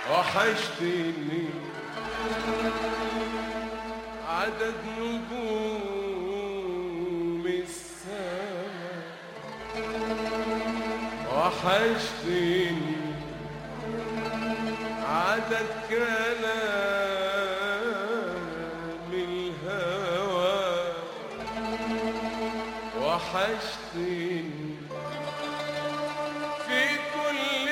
وحشتني عدد نجوم السماء وحشتني عدد كلام الهوى وحشتني في كل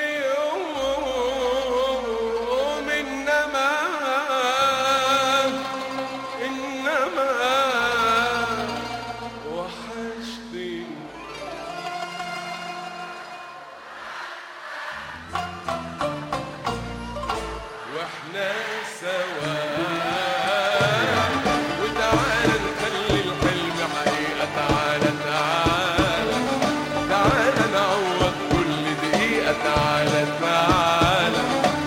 يوم إنما إنما وحشتني واحنا سوا وتعالى نخلي الحلم حقيقة تعالى تعالى تعالى نعوض كل دقيقة تعالى تعالى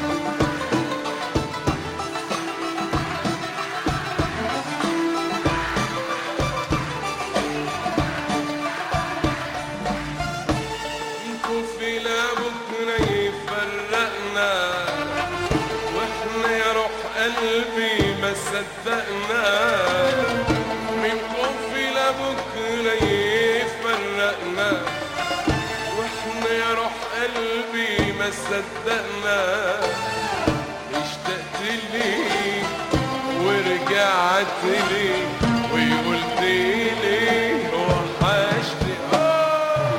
في لا بكرة يفرقنا واحنا يا روح قلبي ما صدقنا من خوف لبكرة يفرقنا واحنا يا روح قلبي ما صدقنا اشتقت لي ورجعت لي وقلت لي وحشتي آه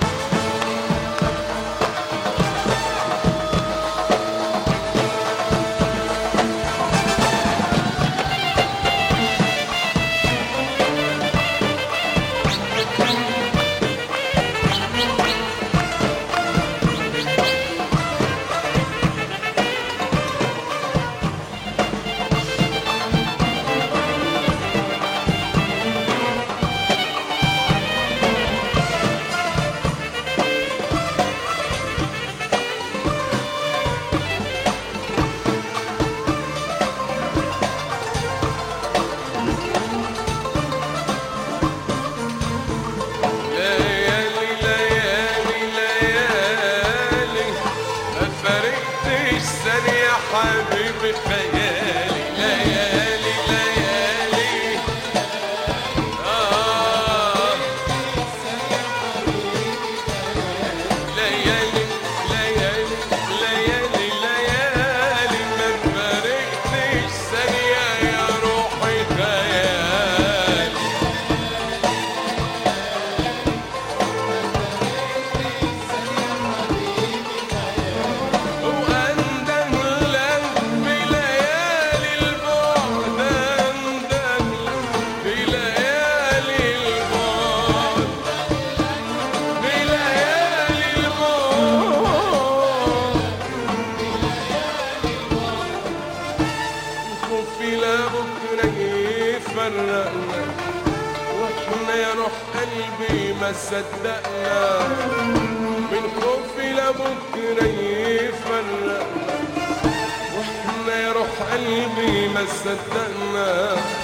ليالي ليالي ليالي ما فرقتش ثانية حبيبي خيالي ليالي ليالي آه ليالي ليالي ليالي ليالي ما فرقتش ثانية يا روحي خيالي وأندم لك بليالي البعد أندم بليالي البعد بليالي البعد خوفي لبكرة يفرقنا واحنا يا روح قلبي ما صدقنا من خوفي لبكرة يفرقنا واحنا يا روح قلبي ما صدقنا